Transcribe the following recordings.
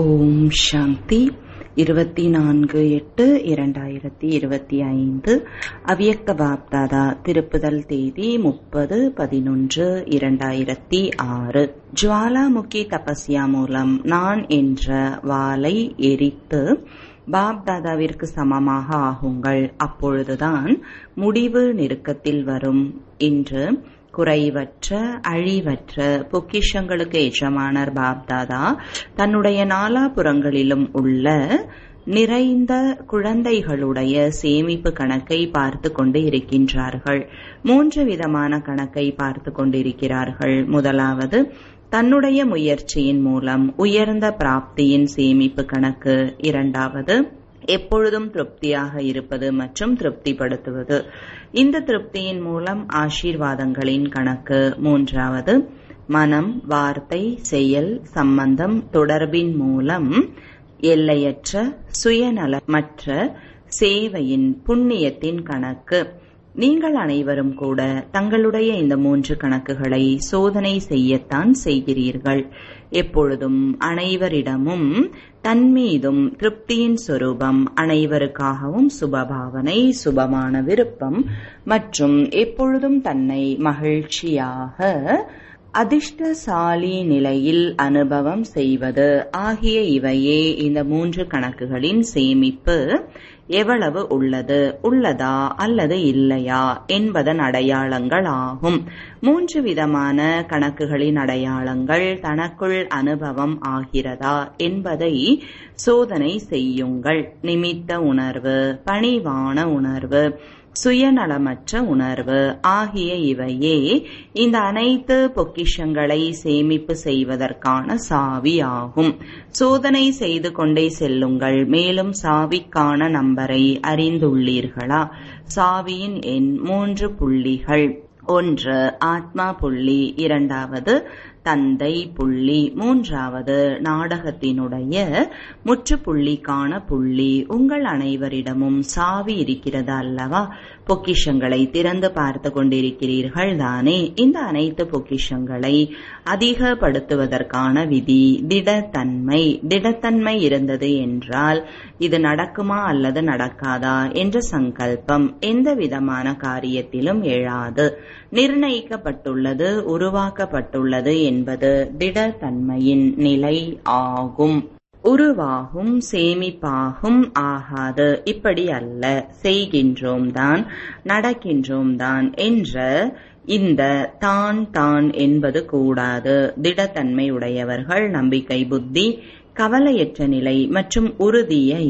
ஓம் சாந்தி இருபத்தி நான்கு எட்டு இரண்டாயிரத்தி இருபத்தி ஐந்து அவ்யக்த பாப்தாதா திருப்புதல் தேதி முப்பது பதினொன்று இரண்டாயிரத்தி ஆறு ஜுவாலாமுகி தபஸ்யா மூலம் நான் என்ற வாளை எரித்து பாப்தாதாவிற்கு சமமாக ஆகுங்கள் அப்பொழுதுதான் முடிவு நெருக்கத்தில் வரும் என்று குறைவற்ற அழிவற்ற பொக்கிஷங்களுக்கு எஜமானர் பாப்தாதா தன்னுடைய நாலாபுறங்களிலும் உள்ள நிறைந்த குழந்தைகளுடைய சேமிப்பு கணக்கை பார்த்து கொண்டு இருக்கின்றார்கள் மூன்று விதமான கணக்கை பார்த்து கொண்டிருக்கிறார்கள் முதலாவது தன்னுடைய முயற்சியின் மூலம் உயர்ந்த பிராப்தியின் சேமிப்பு கணக்கு இரண்டாவது எப்பொழுதும் திருப்தியாக இருப்பது மற்றும் திருப்திப்படுத்துவது இந்த திருப்தியின் மூலம் ஆசீர்வாதங்களின் கணக்கு மூன்றாவது மனம் வார்த்தை செயல் சம்பந்தம் தொடர்பின் மூலம் எல்லையற்ற சுயநலமற்ற சேவையின் புண்ணியத்தின் கணக்கு நீங்கள் அனைவரும் கூட தங்களுடைய இந்த மூன்று கணக்குகளை சோதனை செய்யத்தான் செய்கிறீர்கள் எப்பொழுதும் அனைவரிடமும் தன்மீதும் திருப்தியின் சொரூபம் அனைவருக்காகவும் சுபபாவனை சுபமான விருப்பம் மற்றும் எப்பொழுதும் தன்னை மகிழ்ச்சியாக அதிர்ஷ்டசாலி நிலையில் அனுபவம் செய்வது ஆகிய இவையே இந்த மூன்று கணக்குகளின் சேமிப்பு எவ்வளவு உள்ளது உள்ளதா அல்லது இல்லையா என்பதன் அடையாளங்கள் ஆகும் மூன்று விதமான கணக்குகளின் அடையாளங்கள் தனக்குள் அனுபவம் ஆகிறதா என்பதை சோதனை செய்யுங்கள் நிமித்த உணர்வு பணிவான உணர்வு சுயநலமற்ற உணர்வு ஆகிய இவையே இந்த அனைத்து பொக்கிஷங்களை சேமிப்பு செய்வதற்கான சாவி ஆகும் சோதனை செய்து கொண்டே செல்லுங்கள் மேலும் சாவிக்கான நம்பரை அறிந்துள்ளீர்களா சாவியின் எண் மூன்று புள்ளிகள் ஒன்று ஆத்மா புள்ளி இரண்டாவது தந்தை புள்ளி மூன்றாவது நாடகத்தினுடைய முற்றுப்புள்ளிக்கான புள்ளி உங்கள் அனைவரிடமும் சாவி இருக்கிறது அல்லவா பொக்கிஷங்களை திறந்து பார்த்து கொண்டிருக்கிறீர்கள் தானே இந்த அனைத்து பொக்கிஷங்களை அதிகப்படுத்துவதற்கான விதி திடத்தன்மை திடத்தன்மை இருந்தது என்றால் இது நடக்குமா அல்லது நடக்காதா என்ற சங்கல்பம் எந்த விதமான காரியத்திலும் எழாது நிர்ணயிக்கப்பட்டுள்ளது உருவாக்கப்பட்டுள்ளது என்பது திடத்தன்மையின் நிலை ஆகும் உருவாகும் சேமிப்பாகும் ஆகாது இப்படி அல்ல செய்கின்றோம் தான் நடக்கின்றோம் தான் என்ற இந்த தான் தான் என்பது கூடாது திடத்தன்மை உடையவர்கள் நம்பிக்கை புத்தி கவலையற்ற நிலை மற்றும் உறுதியை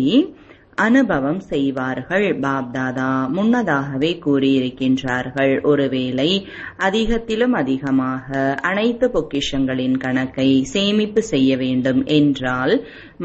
அனுபவம் செய்வார்கள் பாப்தாதா முன்னதாகவே கூறியிருக்கின்றார்கள் ஒருவேளை அதிகத்திலும் அதிகமாக அனைத்து பொக்கிஷங்களின் கணக்கை சேமிப்பு செய்ய வேண்டும் என்றால்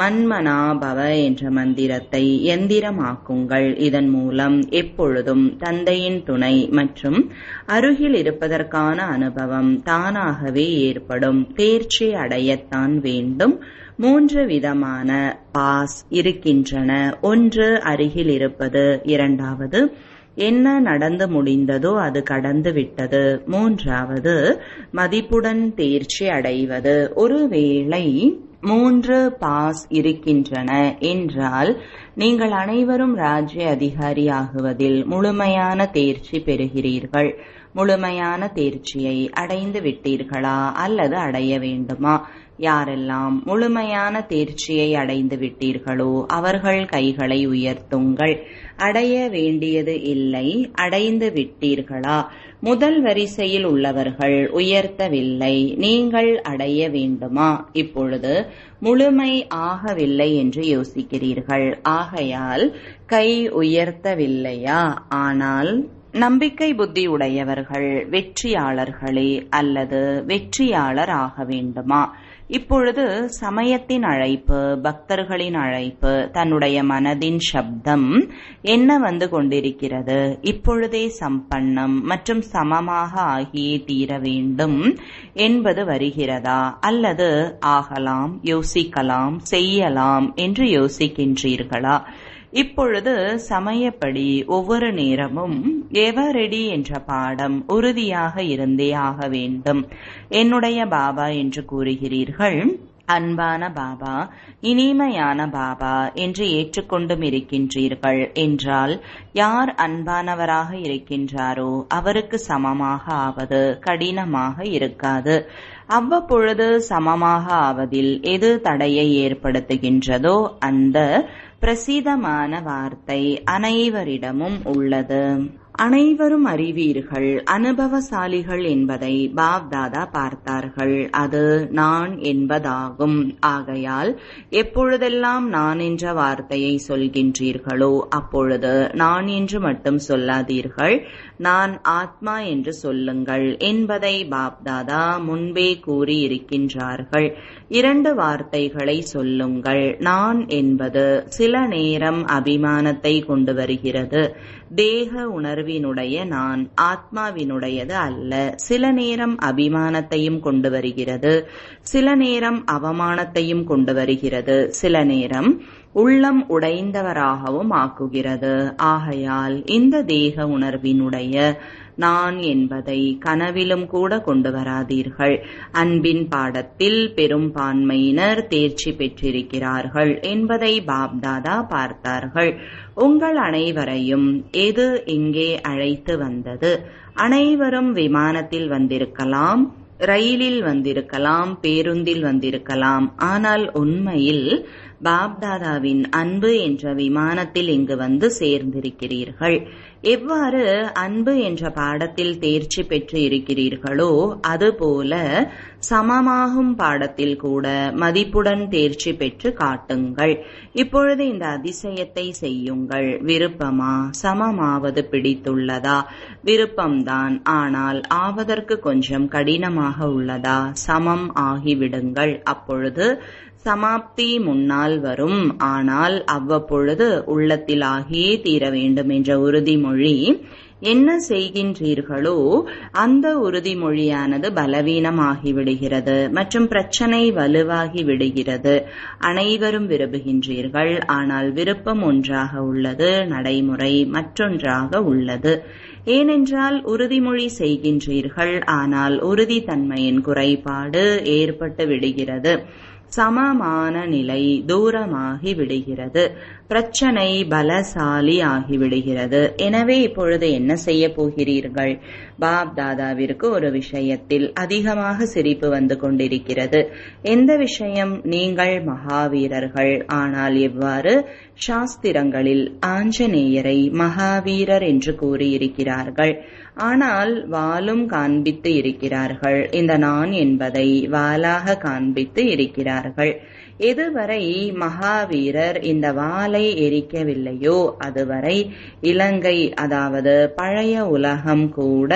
மன்மனாபவ என்ற மந்திரத்தை எந்திரமாக்குங்கள் இதன் மூலம் எப்பொழுதும் தந்தையின் துணை மற்றும் அருகில் இருப்பதற்கான அனுபவம் தானாகவே ஏற்படும் தேர்ச்சி அடையத்தான் வேண்டும் மூன்று விதமான பாஸ் இருக்கின்றன ஒன்று அருகில் இருப்பது இரண்டாவது என்ன நடந்து முடிந்ததோ அது கடந்து விட்டது மூன்றாவது மதிப்புடன் தேர்ச்சி அடைவது ஒருவேளை மூன்று பாஸ் இருக்கின்றன என்றால் நீங்கள் அனைவரும் ராஜ்ய அதிகாரி ஆகுவதில் முழுமையான தேர்ச்சி பெறுகிறீர்கள் முழுமையான தேர்ச்சியை அடைந்து விட்டீர்களா அல்லது அடைய வேண்டுமா யாரெல்லாம் முழுமையான தேர்ச்சியை அடைந்து விட்டீர்களோ அவர்கள் கைகளை உயர்த்துங்கள் அடைய வேண்டியது இல்லை அடைந்து விட்டீர்களா முதல் வரிசையில் உள்ளவர்கள் உயர்த்தவில்லை நீங்கள் அடைய வேண்டுமா இப்பொழுது முழுமை ஆகவில்லை என்று யோசிக்கிறீர்கள் ஆகையால் கை உயர்த்தவில்லையா ஆனால் நம்பிக்கை புத்தி உடையவர்கள் வெற்றியாளர்களே அல்லது வெற்றியாளர் ஆக வேண்டுமா இப்பொழுது சமயத்தின் அழைப்பு பக்தர்களின் அழைப்பு தன்னுடைய மனதின் சப்தம் என்ன வந்து கொண்டிருக்கிறது இப்பொழுதே சம்பன்னம் மற்றும் சமமாக ஆகியே தீர வேண்டும் என்பது வருகிறதா அல்லது ஆகலாம் யோசிக்கலாம் செய்யலாம் என்று யோசிக்கின்றீர்களா இப்பொழுது சமயப்படி ஒவ்வொரு நேரமும் எவரெடி என்ற பாடம் உறுதியாக இருந்தே ஆக வேண்டும் என்னுடைய பாபா என்று கூறுகிறீர்கள் அன்பான பாபா இனிமையான பாபா என்று ஏற்றுக்கொண்டும் இருக்கின்றீர்கள் என்றால் யார் அன்பானவராக இருக்கின்றாரோ அவருக்கு சமமாக ஆவது கடினமாக இருக்காது அவ்வப்பொழுது சமமாக ஆவதில் எது தடையை ஏற்படுத்துகின்றதோ அந்த பிரசிதமான வார்த்தை அனைவரிடமும் உள்ளது அனைவரும் அறிவீர்கள் அனுபவசாலிகள் என்பதை பாப்தாதா பார்த்தார்கள் அது நான் என்பதாகும் ஆகையால் எப்பொழுதெல்லாம் நான் என்ற வார்த்தையை சொல்கின்றீர்களோ அப்பொழுது நான் என்று மட்டும் சொல்லாதீர்கள் நான் ஆத்மா என்று சொல்லுங்கள் என்பதை பாப்தாதா முன்பே கூறியிருக்கின்றார்கள் இரண்டு வார்த்தைகளை சொல்லுங்கள் நான் என்பது சில நேரம் அபிமானத்தை கொண்டு வருகிறது தேக உணர்வினுடைய நான் ஆத்மாவினுடையது அல்ல சில நேரம் அபிமானத்தையும் கொண்டு வருகிறது சில நேரம் அவமானத்தையும் கொண்டு வருகிறது சில நேரம் உள்ளம் உடைந்தவராகவும் ஆக்குகிறது ஆகையால் இந்த தேக உணர்வினுடைய நான் என்பதை கனவிலும் கூட கொண்டு வராதீர்கள் அன்பின் பாடத்தில் பெரும்பான்மையினர் தேர்ச்சி பெற்றிருக்கிறார்கள் என்பதை பாப்தாதா பார்த்தார்கள் உங்கள் அனைவரையும் எது இங்கே அழைத்து வந்தது அனைவரும் விமானத்தில் வந்திருக்கலாம் ரயிலில் வந்திருக்கலாம் பேருந்தில் வந்திருக்கலாம் ஆனால் உண்மையில் பாப்தாதாவின் அன்பு என்ற விமானத்தில் இங்கு வந்து சேர்ந்திருக்கிறீர்கள் எவ்வாறு அன்பு என்ற பாடத்தில் தேர்ச்சி பெற்று இருக்கிறீர்களோ அதுபோல சமமாகும் பாடத்தில் கூட மதிப்புடன் தேர்ச்சி பெற்று காட்டுங்கள் இப்பொழுது இந்த அதிசயத்தை செய்யுங்கள் விருப்பமா சமமாவது பிடித்துள்ளதா விருப்பம்தான் ஆனால் ஆவதற்கு கொஞ்சம் கடினமாக உள்ளதா சமம் ஆகிவிடுங்கள் அப்பொழுது சமாப்தி முன்னால் வரும் ஆனால் அவ்வப்பொழுது உள்ளத்தில் ஆகியே தீர வேண்டும் என்ற உறுதிமொழி என்ன செய்கின்றீர்களோ அந்த உறுதிமொழியானது பலவீனமாகி விடுகிறது மற்றும் பிரச்சனை வலுவாகி விடுகிறது அனைவரும் விரும்புகின்றீர்கள் ஆனால் விருப்பம் ஒன்றாக உள்ளது நடைமுறை மற்றொன்றாக உள்ளது ஏனென்றால் உறுதிமொழி செய்கின்றீர்கள் ஆனால் உறுதித்தன்மையின் குறைபாடு ஏற்பட்டு விடுகிறது சமமான நிலை தூரமாகி விடுகிறது பிரச்சனை பலசாலி ஆகிவிடுகிறது எனவே இப்பொழுது என்ன செய்ய போகிறீர்கள் பாப் தாதாவிற்கு ஒரு விஷயத்தில் அதிகமாக சிரிப்பு வந்து கொண்டிருக்கிறது எந்த விஷயம் நீங்கள் மகாவீரர்கள் ஆனால் எவ்வாறு சாஸ்திரங்களில் ஆஞ்சநேயரை மகாவீரர் என்று கூறியிருக்கிறார்கள் ஆனால் வாலும் காண்பித்து இருக்கிறார்கள் இந்த நான் என்பதை வாலாக காண்பித்து இருக்கிறார்கள் எதுவரை மகாவீரர் இந்த வாளை எரிக்கவில்லையோ அதுவரை இலங்கை அதாவது பழைய உலகம் கூட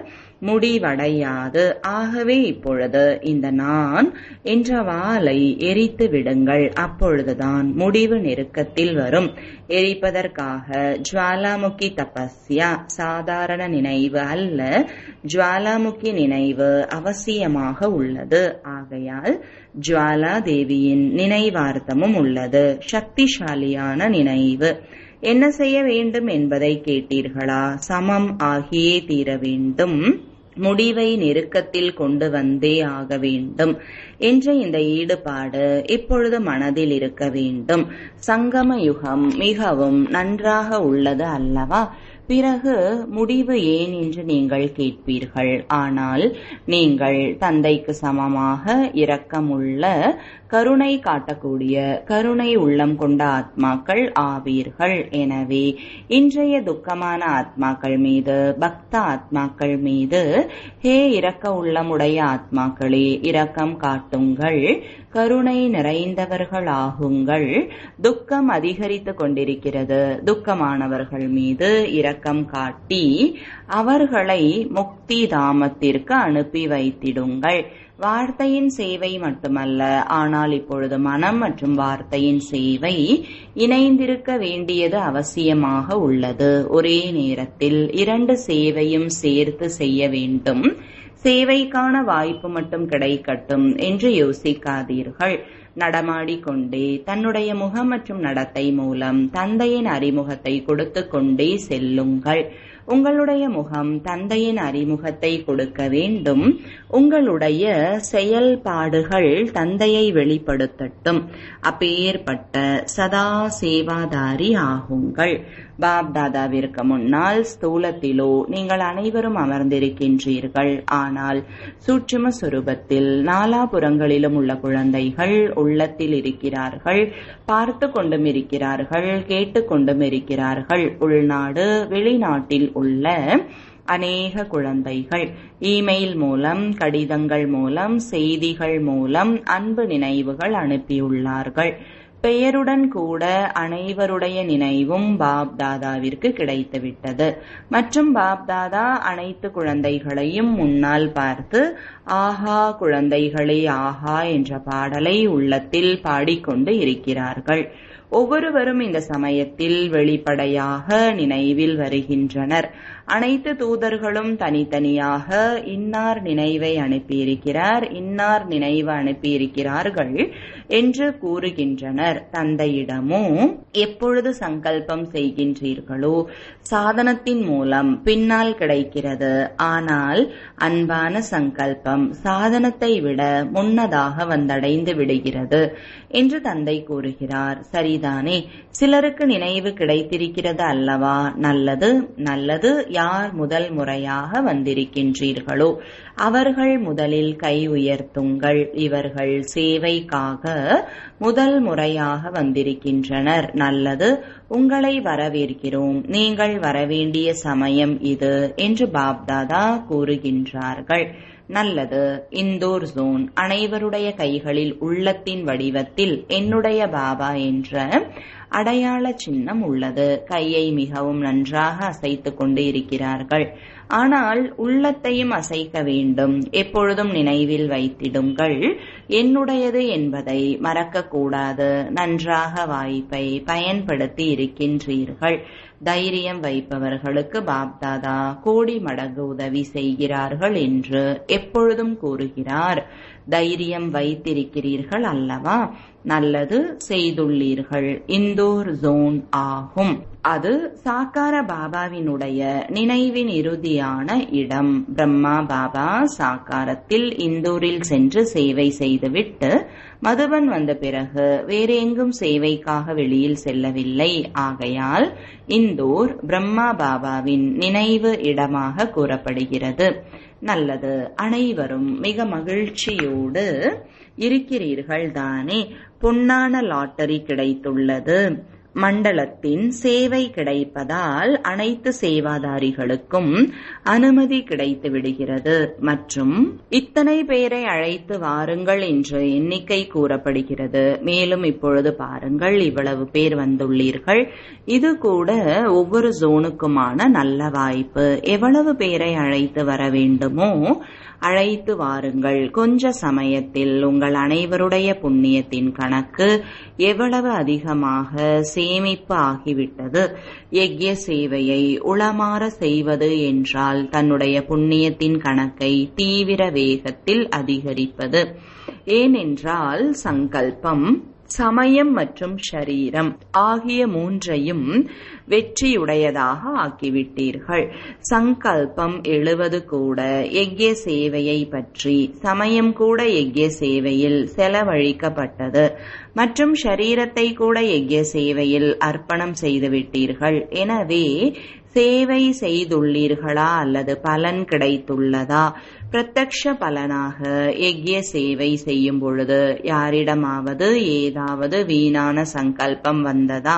முடிவடையாது ஆகவே இப்பொழுது இந்த நான் என்ற வாளை எரித்து விடுங்கள் அப்பொழுதுதான் முடிவு நெருக்கத்தில் வரும் எரிப்பதற்காக ஜுவாலாமுக்கி தபஸ்யா சாதாரண நினைவு அல்ல ஜுவாலாமுக்கி நினைவு அவசியமாக உள்ளது ஆகையால் ஜுவாலா தேவியின் நினைவார்த்தமும் உள்ளது சக்திசாலியான நினைவு என்ன செய்ய வேண்டும் என்பதை கேட்டீர்களா சமம் ஆகியே தீர வேண்டும் முடிவை நெருக்கத்தில் கொண்டு வந்தே ஆக வேண்டும் என்ற இந்த ஈடுபாடு இப்பொழுது மனதில் இருக்க வேண்டும் சங்கம யுகம் மிகவும் நன்றாக உள்ளது அல்லவா பிறகு முடிவு ஏன் என்று நீங்கள் கேட்பீர்கள் ஆனால் நீங்கள் தந்தைக்கு சமமாக இரக்கமுள்ள கருணை காட்டக்கூடிய கருணை உள்ளம் கொண்ட ஆத்மாக்கள் ஆவீர்கள் எனவே இன்றைய துக்கமான ஆத்மாக்கள் மீது பக்த ஆத்மாக்கள் மீது ஹே இரக்க உள்ளமுடைய ஆத்மாக்களே இரக்கம் காட்டுங்கள் கருணை நிறைந்தவர்களாகுங்கள் துக்கம் அதிகரித்து கொண்டிருக்கிறது துக்கமானவர்கள் மீது இரக்கம் காட்டி அவர்களை முக்தி தாமத்திற்கு அனுப்பி வைத்திடுங்கள் வார்த்தையின் சேவை மட்டுமல்ல ஆனால் இப்பொழுது மனம் மற்றும் வார்த்தையின் சேவை இணைந்திருக்க வேண்டியது அவசியமாக உள்ளது ஒரே நேரத்தில் இரண்டு சேவையும் சேர்த்து செய்ய வேண்டும் சேவைக்கான வாய்ப்பு மட்டும் கிடைக்கட்டும் என்று யோசிக்காதீர்கள் நடமாடிக்கொண்டே தன்னுடைய முகம் மற்றும் நடத்தை மூலம் தந்தையின் அறிமுகத்தை கொடுத்து கொண்டே செல்லுங்கள் உங்களுடைய முகம் தந்தையின் அறிமுகத்தை கொடுக்க வேண்டும் உங்களுடைய செயல்பாடுகள் தந்தையை வெளிப்படுத்தட்டும் அப்பேற்பட்ட சதா சேவாதாரி ஆகுங்கள் பாப் தாதாவிற்கு முன்னால் ஸ்தூலத்திலோ நீங்கள் அனைவரும் அமர்ந்திருக்கின்றீர்கள் ஆனால் சூட்சும சுரூபத்தில் நாலாபுறங்களிலும் உள்ள குழந்தைகள் உள்ளத்தில் இருக்கிறார்கள் பார்த்து கொண்டும் இருக்கிறார்கள் கேட்டுக்கொண்டும் இருக்கிறார்கள் உள்நாடு வெளிநாட்டில் உள்ள அநேக குழந்தைகள் இமெயில் மூலம் கடிதங்கள் மூலம் செய்திகள் மூலம் அன்பு நினைவுகள் அனுப்பியுள்ளார்கள் பெயருடன் கூட அனைவருடைய நினைவும் பாப் தாதாவிற்கு கிடைத்துவிட்டது மற்றும் பாப் தாதா அனைத்து குழந்தைகளையும் முன்னால் பார்த்து ஆஹா குழந்தைகளே ஆஹா என்ற பாடலை உள்ளத்தில் பாடிக்கொண்டு இருக்கிறார்கள் ஒவ்வொருவரும் இந்த சமயத்தில் வெளிப்படையாக நினைவில் வருகின்றனர் அனைத்து தூதர்களும் தனித்தனியாக இன்னார் நினைவை அனுப்பியிருக்கிறார் இன்னார் நினைவு அனுப்பியிருக்கிறார்கள் என்று கூறுகின்றனர் தந்தையிடமோ எப்பொழுது சங்கல்பம் செய்கின்றீர்களோ சாதனத்தின் மூலம் பின்னால் கிடைக்கிறது ஆனால் அன்பான சங்கல்பம் சாதனத்தை விட முன்னதாக வந்தடைந்து விடுகிறது என்று தந்தை கூறுகிறார் சரிதானே சிலருக்கு நினைவு கிடைத்திருக்கிறது அல்லவா நல்லது நல்லது யார் முதல் முறையாக வந்திருக்கின்றீர்களோ அவர்கள் முதலில் கை உயர்த்துங்கள் இவர்கள் சேவைக்காக முதல் முறையாக வந்திருக்கின்றனர் நல்லது உங்களை வரவேற்கிறோம் நீங்கள் வரவேண்டிய சமயம் இது என்று பாப்தாதா கூறுகின்றார்கள் நல்லது இந்தோர் ஜோன் அனைவருடைய கைகளில் உள்ளத்தின் வடிவத்தில் என்னுடைய பாபா என்ற அடையாள சின்னம் உள்ளது கையை மிகவும் நன்றாக அசைத்துக் கொண்டு இருக்கிறார்கள் ஆனால் உள்ளத்தையும் அசைக்க வேண்டும் எப்பொழுதும் நினைவில் வைத்திடுங்கள் என்னுடையது என்பதை மறக்கக்கூடாது நன்றாக வாய்ப்பை பயன்படுத்தி இருக்கின்றீர்கள் தைரியம் வைப்பவர்களுக்கு பாப்தாதா கோடி மடங்கு உதவி செய்கிறார்கள் என்று எப்பொழுதும் கூறுகிறார் தைரியம் வைத்திருக்கிறீர்கள் அல்லவா நல்லது செய்துள்ளீர்கள் இந்தோர் ஜோன் ஆகும் அது சாக்கார பாபாவினுடைய நினைவின் இறுதியான இடம் பிரம்மா பாபா சாக்காரத்தில் இந்தூரில் சென்று சேவை செய்துவிட்டு மதுபன் வந்த பிறகு வேறு எங்கும் சேவைக்காக வெளியில் செல்லவில்லை ஆகையால் இந்தூர் பிரம்மா பாபாவின் நினைவு இடமாக கூறப்படுகிறது நல்லது அனைவரும் மிக மகிழ்ச்சியோடு இருக்கிறீர்கள் தானே பொன்னான லாட்டரி கிடைத்துள்ளது மண்டலத்தின் சேவை கிடைப்பதால் அனைத்து சேவாதாரிகளுக்கும் அனுமதி கிடைத்து விடுகிறது மற்றும் இத்தனை பேரை அழைத்து வாருங்கள் என்ற எண்ணிக்கை கூறப்படுகிறது மேலும் இப்பொழுது பாருங்கள் இவ்வளவு பேர் வந்துள்ளீர்கள் இது கூட ஒவ்வொரு ஜோனுக்குமான நல்ல வாய்ப்பு எவ்வளவு பேரை அழைத்து வர வேண்டுமோ அழைத்து வாருங்கள் கொஞ்ச சமயத்தில் உங்கள் அனைவருடைய புண்ணியத்தின் கணக்கு எவ்வளவு அதிகமாக சேமிப்பு ஆகிவிட்டது யக்ய சேவையை உளமாற செய்வது என்றால் தன்னுடைய புண்ணியத்தின் கணக்கை தீவிர வேகத்தில் அதிகரிப்பது ஏனென்றால் சங்கல்பம் சமயம் மற்றும் ஷரீரம் ஆகிய மூன்றையும் வெற்றியுடையதாக ஆக்கிவிட்டீர்கள் சங்கல்பம் எழுவது கூட யக்ய சேவையை பற்றி சமயம் கூட யக்ய சேவையில் செலவழிக்கப்பட்டது மற்றும் ஷரீரத்தை கூட யக்ய சேவையில் அர்ப்பணம் செய்துவிட்டீர்கள் எனவே சேவை செய்துள்ளீர்களா அல்லது பலன் கிடைத்துள்ளதா பிரத்யக்ஷ பலனாக யக்ய சேவை செய்யும் பொழுது யாரிடமாவது ஏதாவது வீணான சங்கல்பம் வந்ததா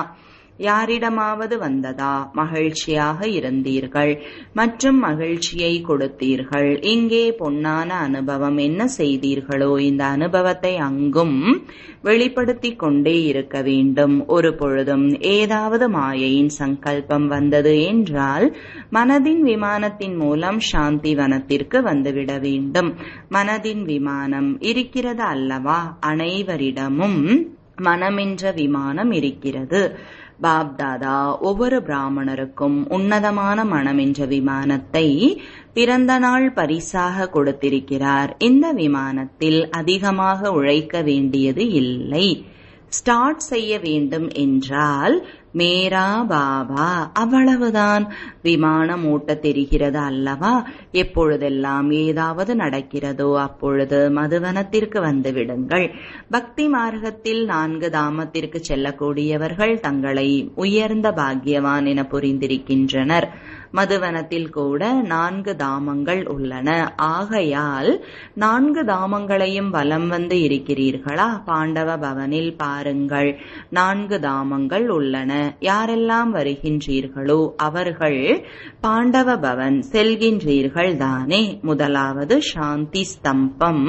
யாரிடமாவது வந்ததா மகிழ்ச்சியாக இருந்தீர்கள் மற்றும் மகிழ்ச்சியை கொடுத்தீர்கள் இங்கே பொன்னான அனுபவம் என்ன செய்தீர்களோ இந்த அனுபவத்தை அங்கும் வெளிப்படுத்திக் கொண்டே இருக்க வேண்டும் ஒரு பொழுதும் ஏதாவது மாயையின் சங்கல்பம் வந்தது என்றால் மனதின் விமானத்தின் மூலம் சாந்தி வனத்திற்கு வந்துவிட வேண்டும் மனதின் விமானம் இருக்கிறது அல்லவா அனைவரிடமும் மனமென்ற விமானம் இருக்கிறது பாப்தாதா ஒவ்வொரு பிராமணருக்கும் உன்னதமான மனம் என்ற விமானத்தை பிறந்த நாள் பரிசாக கொடுத்திருக்கிறார் இந்த விமானத்தில் அதிகமாக உழைக்க வேண்டியது இல்லை ஸ்டார்ட் செய்ய வேண்டும் என்றால் மேரா பாபா அவ்வளவுதான் விமானம் ஓட்ட தெரிகிறது அல்லவா எப்பொழுதெல்லாம் ஏதாவது நடக்கிறதோ அப்பொழுது மதுவனத்திற்கு வந்து விடுங்கள் பக்தி மார்க்கத்தில் நான்கு தாமத்திற்கு செல்லக்கூடியவர்கள் தங்களை உயர்ந்த பாக்கியவான் என புரிந்திருக்கின்றனர் மதுவனத்தில் கூட நான்கு தாமங்கள் உள்ளன ஆகையால் நான்கு தாமங்களையும் வலம் வந்து இருக்கிறீர்களா பாண்டவ பவனில் பாருங்கள் நான்கு தாமங்கள் உள்ளன யாரெல்லாம் வருகின்றீர்களோ அவர்கள் பாண்டவ பவன் செல்கின்றீர்கள் தானே முதலாவது சாந்தி ஸ்தம்பம்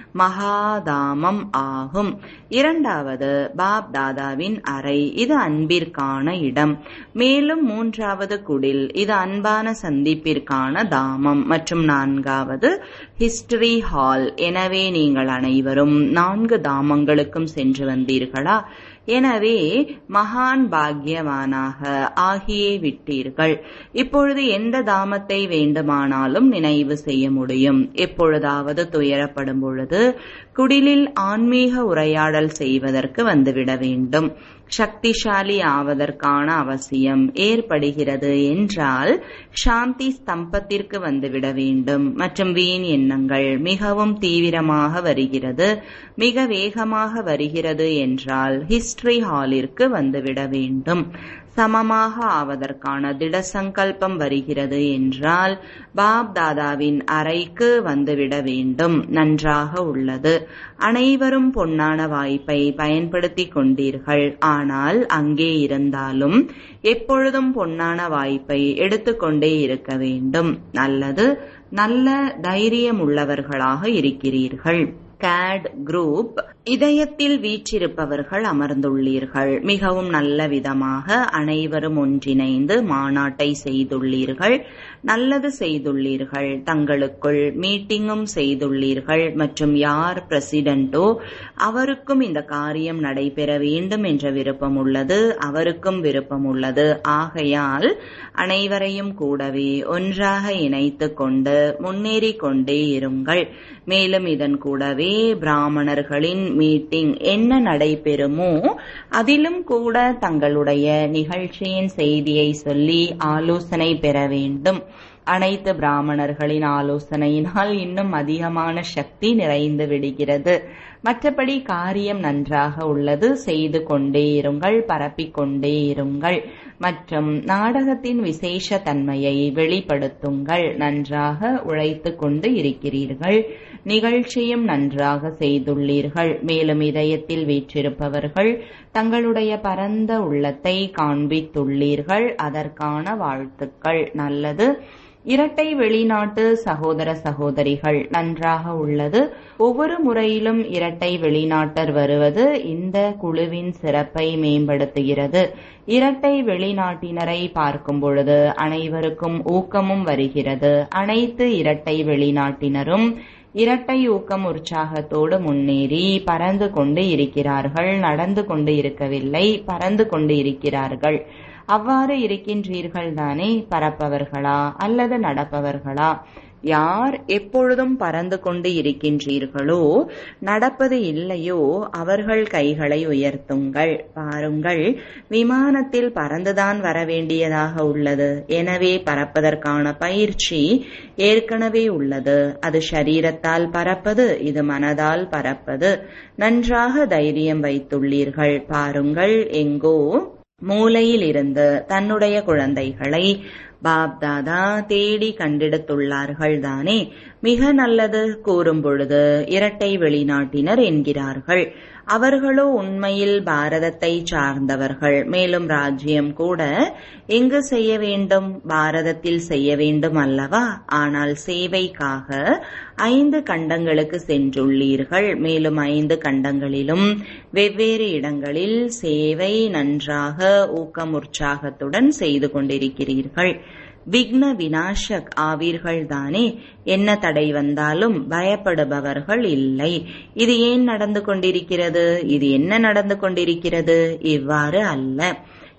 மகாதாமம் ஆகும் இரண்டாவது பாப் தாதாவின் அறை இது அன்பிற்கான இடம் மேலும் மூன்றாவது குடில் இது அன்பான சந்திப்பிற்கான தாமம் மற்றும் நான்காவது ஹிஸ்டரி ஹால் எனவே நீங்கள் அனைவரும் நான்கு தாமங்களுக்கும் சென்று வந்தீர்களா எனவே மகான் பாக்யவானாக ஆகியே விட்டீர்கள் இப்பொழுது எந்த தாமத்தை வேண்டுமானாலும் நினைவு செய்ய முடியும் எப்பொழுதாவது துயரப்படும் பொழுது குடிலில் ஆன்மீக உரையாடல் செய்வதற்கு வந்துவிட வேண்டும் சக்திசாலி ஆவதற்கான அவசியம் ஏற்படுகிறது என்றால் சாந்தி ஸ்தம்பத்திற்கு வந்துவிட வேண்டும் மற்றும் வீண் எண்ணங்கள் மிகவும் தீவிரமாக வருகிறது மிக வேகமாக வருகிறது என்றால் ஹிஸ்டரி ஹாலிற்கு வந்துவிட வேண்டும் சமமாக ஆவதற்கான திட சங்கல்பம் வருகிறது என்றால் பாப் தாதாவின் அறைக்கு வந்துவிட வேண்டும் நன்றாக உள்ளது அனைவரும் பொன்னான வாய்ப்பை பயன்படுத்திக் கொண்டீர்கள் ஆனால் அங்கே இருந்தாலும் எப்பொழுதும் பொன்னான வாய்ப்பை எடுத்துக்கொண்டே இருக்க வேண்டும் நல்லது நல்ல தைரியம் உள்ளவர்களாக இருக்கிறீர்கள் கேட் குரூப் இதயத்தில் வீற்றிருப்பவர்கள் அமர்ந்துள்ளீர்கள் மிகவும் நல்ல விதமாக அனைவரும் ஒன்றிணைந்து மாநாட்டை செய்துள்ளீர்கள் நல்லது செய்துள்ளீர்கள் தங்களுக்குள் மீட்டிங்கும் செய்துள்ளீர்கள் மற்றும் யார் பிரசிடென்டோ அவருக்கும் இந்த காரியம் நடைபெற வேண்டும் என்ற விருப்பம் உள்ளது அவருக்கும் விருப்பம் உள்ளது ஆகையால் அனைவரையும் கூடவே ஒன்றாக இணைத்து கொண்டு முன்னேறி கொண்டே இருங்கள் மேலும் இதன் கூடவே பிராமணர்களின் மீட்டிங் என்ன நடைபெறுமோ அதிலும் கூட தங்களுடைய நிகழ்ச்சியின் செய்தியை சொல்லி ஆலோசனை பெற வேண்டும் அனைத்து பிராமணர்களின் ஆலோசனையினால் இன்னும் அதிகமான சக்தி நிறைந்து விடுகிறது மற்றபடி காரியம் நன்றாக உள்ளது செய்து கொண்டே இருங்கள் பரப்பிக் கொண்டே இருங்கள் மற்றும் நாடகத்தின் விசேஷ தன்மையை வெளிப்படுத்துங்கள் நன்றாக உழைத்து கொண்டு இருக்கிறீர்கள் நிகழ்ச்சியும் நன்றாக செய்துள்ளீர்கள் மேலும் இதயத்தில் வீற்றிருப்பவர்கள் தங்களுடைய பரந்த உள்ளத்தை காண்பித்துள்ளீர்கள் அதற்கான வாழ்த்துக்கள் நல்லது இரட்டை வெளிநாட்டு சகோதர சகோதரிகள் நன்றாக உள்ளது ஒவ்வொரு முறையிலும் இரட்டை வெளிநாட்டர் வருவது இந்த குழுவின் சிறப்பை மேம்படுத்துகிறது இரட்டை வெளிநாட்டினரை பார்க்கும் பொழுது அனைவருக்கும் ஊக்கமும் வருகிறது அனைத்து இரட்டை வெளிநாட்டினரும் இரட்டை ஊக்கம் உற்சாகத்தோடு முன்னேறி பறந்து கொண்டு இருக்கிறார்கள் நடந்து கொண்டு இருக்கவில்லை பறந்து கொண்டு இருக்கிறார்கள் அவ்வாறு இருக்கின்றீர்கள் தானே பறப்பவர்களா அல்லது நடப்பவர்களா யார் எப்பொழுதும் பறந்து கொண்டு இருக்கின்றீர்களோ நடப்பது இல்லையோ அவர்கள் கைகளை உயர்த்துங்கள் பாருங்கள் விமானத்தில் பறந்துதான் வர வேண்டியதாக உள்ளது எனவே பறப்பதற்கான பயிற்சி ஏற்கனவே உள்ளது அது சரீரத்தால் பறப்பது இது மனதால் பறப்பது நன்றாக தைரியம் வைத்துள்ளீர்கள் பாருங்கள் எங்கோ மூலையில் இருந்து தன்னுடைய குழந்தைகளை பாப் தாதா தேடி கண்டெடுத்துள்ளார்கள் தானே மிக நல்லது கூறும் பொழுது இரட்டை வெளிநாட்டினர் என்கிறார்கள் அவர்களோ உண்மையில் பாரதத்தை சார்ந்தவர்கள் மேலும் ராஜ்யம் கூட எங்கு செய்ய வேண்டும் பாரதத்தில் செய்ய வேண்டும் அல்லவா ஆனால் சேவைக்காக ஐந்து கண்டங்களுக்கு சென்றுள்ளீர்கள் மேலும் ஐந்து கண்டங்களிலும் வெவ்வேறு இடங்களில் சேவை நன்றாக ஊக்கம் உற்சாகத்துடன் செய்து கொண்டிருக்கிறீர்கள் விக்ன வினாசக் ஆவீர்கள் தானே என்ன தடை வந்தாலும் பயப்படுபவர்கள் இல்லை இது ஏன் நடந்து கொண்டிருக்கிறது இது என்ன நடந்து கொண்டிருக்கிறது இவ்வாறு அல்ல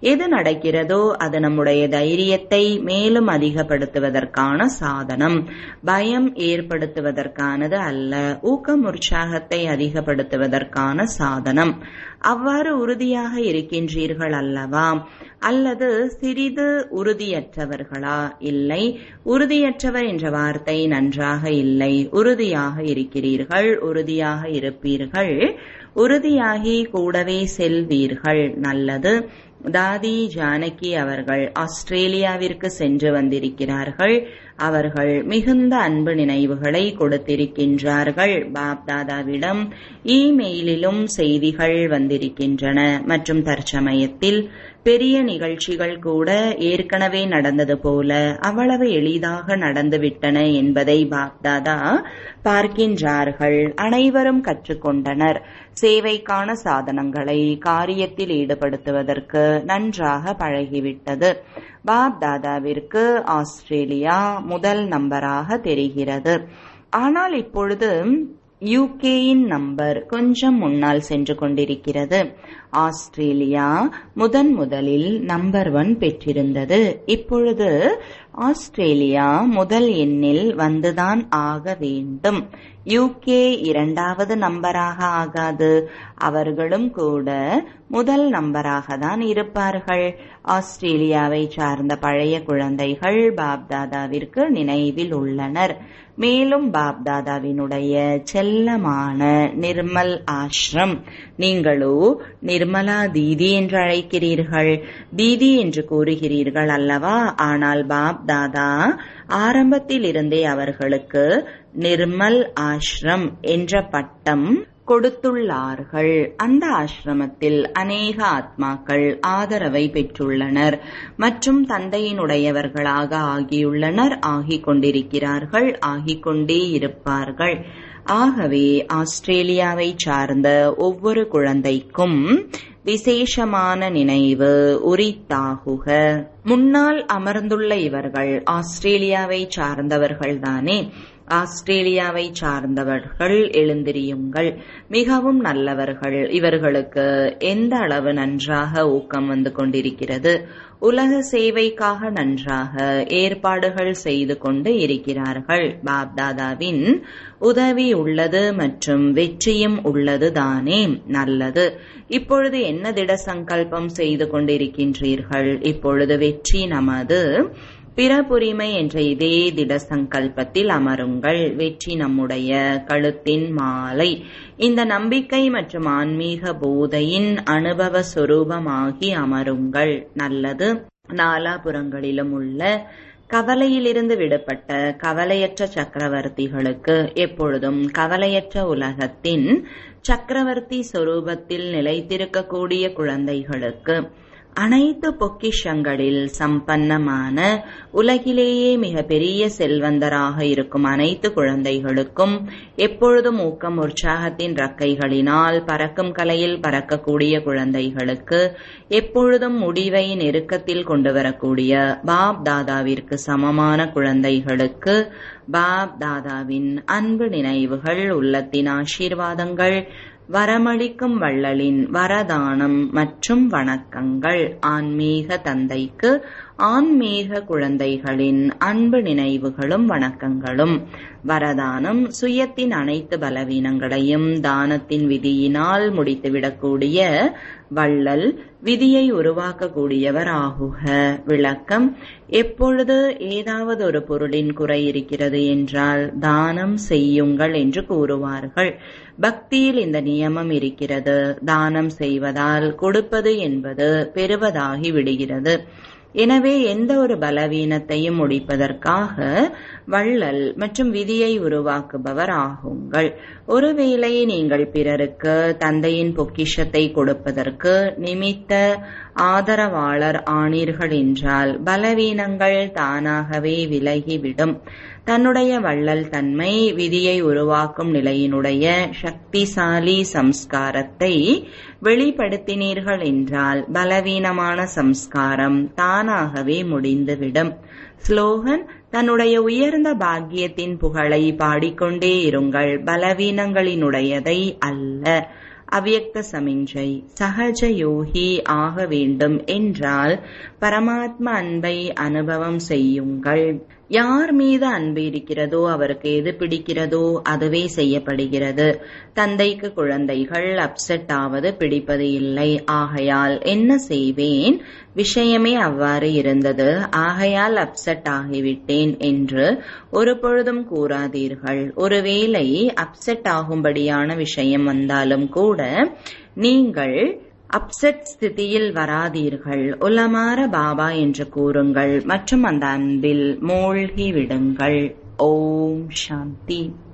எது நடக்கிறதோ அது நம்முடைய தைரியத்தை மேலும் அதிகப்படுத்துவதற்கான சாதனம் பயம் ஏற்படுத்துவதற்கானது அல்ல ஊக்கம் உற்சாகத்தை அதிகப்படுத்துவதற்கான சாதனம் அவ்வாறு உறுதியாக இருக்கின்றீர்கள் அல்லவா அல்லது சிறிது உறுதியற்றவர்களா இல்லை உறுதியற்றவர் என்ற வார்த்தை நன்றாக இல்லை உறுதியாக இருக்கிறீர்கள் உறுதியாக இருப்பீர்கள் உறுதியாகி கூடவே செல்வீர்கள் நல்லது தாதி ஜானகி அவர்கள் ஆஸ்திரேலியாவிற்கு சென்று வந்திருக்கிறார்கள் அவர்கள் மிகுந்த அன்பு நினைவுகளை கொடுத்திருக்கின்றார்கள் பாப்தாதாவிடம் இமெயிலிலும் செய்திகள் வந்திருக்கின்றன மற்றும் தற்சமயத்தில் பெரிய நிகழ்ச்சிகள் கூட ஏற்கனவே நடந்தது போல அவ்வளவு எளிதாக நடந்துவிட்டன என்பதை பாப்தாதா பார்க்கின்றார்கள் அனைவரும் கற்றுக்கொண்டனர் சேவைக்கான சாதனங்களை காரியத்தில் ஈடுபடுத்துவதற்கு நன்றாக பழகிவிட்டது பாப் தாதாவிற்கு ஆஸ்திரேலியா முதல் நம்பராக தெரிகிறது ஆனால் இப்பொழுது யூகேயின் நம்பர் கொஞ்சம் முன்னால் சென்று கொண்டிருக்கிறது ஆஸ்திரேலியா முதன் முதலில் நம்பர் ஒன் பெற்றிருந்தது இப்பொழுது ஆஸ்திரேலியா முதல் எண்ணில் வந்துதான் ஆக வேண்டும் யூகே இரண்டாவது நம்பராக ஆகாது அவர்களும் கூட முதல் நம்பராக தான் இருப்பார்கள் ஆஸ்திரேலியாவை சார்ந்த பழைய குழந்தைகள் பாப்தாதாவிற்கு நினைவில் உள்ளனர் மேலும் பாப்தாதாவினுடைய செல்லமான நிர்மல் ஆஷ்ரம் நீங்களோ நிர்மலா தீதி என்று அழைக்கிறீர்கள் தீதி என்று கூறுகிறீர்கள் அல்லவா ஆனால் பாப் தாதா ஆரம்பத்தில் இருந்தே அவர்களுக்கு நிர்மல் ஆஷ்ரம் என்ற பட்டம் கொடுத்துள்ளார்கள் அந்த ஆசிரமத்தில் அநேக ஆத்மாக்கள் ஆதரவை பெற்றுள்ளனர் மற்றும் தந்தையினுடையவர்களாக ஆகியுள்ளனர் ஆகிக் கொண்டிருக்கிறார்கள் ஆகிக் கொண்டே இருப்பார்கள் ஆகவே ஆஸ்திரேலியாவை சார்ந்த ஒவ்வொரு குழந்தைக்கும் விசேஷமான நினைவு உரித்தாகுக முன்னால் அமர்ந்துள்ள இவர்கள் ஆஸ்திரேலியாவை சார்ந்தவர்கள்தானே ஆஸ்திரேலியாவை சார்ந்தவர்கள் எழுந்திரியுங்கள் மிகவும் நல்லவர்கள் இவர்களுக்கு எந்த அளவு நன்றாக ஊக்கம் வந்து கொண்டிருக்கிறது உலக சேவைக்காக நன்றாக ஏற்பாடுகள் செய்து கொண்டு இருக்கிறார்கள் பாப்தாதாவின் உதவி உள்ளது மற்றும் வெற்றியும் உள்ளது தானே நல்லது இப்பொழுது என்ன திட சங்கல்பம் செய்து கொண்டிருக்கின்றீர்கள் இப்பொழுது வெற்றி நமது பிறப்புரிமை என்ற இதே திட சங்கல்பத்தில் அமருங்கள் வெற்றி நம்முடைய கழுத்தின் மாலை இந்த நம்பிக்கை மற்றும் ஆன்மீக போதையின் அனுபவ சொரூபமாகி அமருங்கள் நல்லது நாலாபுறங்களிலும் உள்ள கவலையிலிருந்து விடுபட்ட கவலையற்ற சக்கரவர்த்திகளுக்கு எப்பொழுதும் கவலையற்ற உலகத்தின் சக்கரவர்த்தி சொரூபத்தில் நிலைத்திருக்கக்கூடிய குழந்தைகளுக்கு அனைத்து பொக்கிஷங்களில் சம்பன்னமான உலகிலேயே மிக பெரிய செல்வந்தராக இருக்கும் அனைத்து குழந்தைகளுக்கும் எப்பொழுதும் ஊக்கம் உற்சாகத்தின் ரக்கைகளினால் பறக்கும் கலையில் பறக்கக்கூடிய குழந்தைகளுக்கு எப்பொழுதும் முடிவை நெருக்கத்தில் கொண்டு வரக்கூடிய பாப் தாதாவிற்கு சமமான குழந்தைகளுக்கு பாப் தாதாவின் அன்பு நினைவுகள் உள்ளத்தின் ஆசீர்வாதங்கள் வரமளிக்கும் வள்ளலின் வரதானம் மற்றும் வணக்கங்கள் ஆன்மீக தந்தைக்கு ஆன்மீக குழந்தைகளின் அன்பு நினைவுகளும் வணக்கங்களும் வரதானம் சுயத்தின் அனைத்து பலவீனங்களையும் தானத்தின் விதியினால் முடித்துவிடக்கூடிய வள்ளல் விதியை உருவாக்கக்கூடியவர் ஆகுக விளக்கம் எப்பொழுது ஏதாவது ஒரு பொருளின் குறை இருக்கிறது என்றால் தானம் செய்யுங்கள் என்று கூறுவார்கள் பக்தியில் இந்த நியமம் இருக்கிறது தானம் செய்வதால் கொடுப்பது என்பது பெறுவதாகி விடுகிறது எனவே எந்த ஒரு பலவீனத்தையும் முடிப்பதற்காக வள்ளல் மற்றும் விதியை உருவாக்குபவர் ஆகுங்கள் ஒருவேளை நீங்கள் பிறருக்கு தந்தையின் பொக்கிஷத்தை கொடுப்பதற்கு நிமித்த ஆதரவாளர் ஆனீர்கள் என்றால் பலவீனங்கள் தானாகவே விலகிவிடும் தன்னுடைய வள்ளல் தன்மை விதியை உருவாக்கும் நிலையினுடைய சக்திசாலி சம்ஸ்காரத்தை வெளிப்படுத்தினீர்கள் என்றால் பலவீனமான சம்ஸ்காரம் தானாகவே முடிந்துவிடும் ஸ்லோகன் தன்னுடைய உயர்ந்த பாக்கியத்தின் புகழை பாடிக்கொண்டே இருங்கள் பலவீனங்களினுடையதை அல்ல அவ்யக்த சமிஞ்சை சகஜ யோகி ஆக வேண்டும் என்றால் பரமாத்ம அன்பை அனுபவம் செய்யுங்கள் யார் மீது அன்பு இருக்கிறதோ அவருக்கு எது பிடிக்கிறதோ அதுவே செய்யப்படுகிறது தந்தைக்கு குழந்தைகள் அப்செட் ஆவது பிடிப்பது இல்லை ஆகையால் என்ன செய்வேன் விஷயமே அவ்வாறு இருந்தது ஆகையால் அப்செட் ஆகிவிட்டேன் என்று ஒரு பொழுதும் கூறாதீர்கள் ஒருவேளை அப்செட் ஆகும்படியான விஷயம் வந்தாலும் கூட நீங்கள் அப்செட் ஸ்திதியில் வராதீர்கள் உலமார பாபா என்று கூறுங்கள் மற்றும் அந்த அன்பில் மூழ்கி விடுங்கள் ஓம் சாந்தி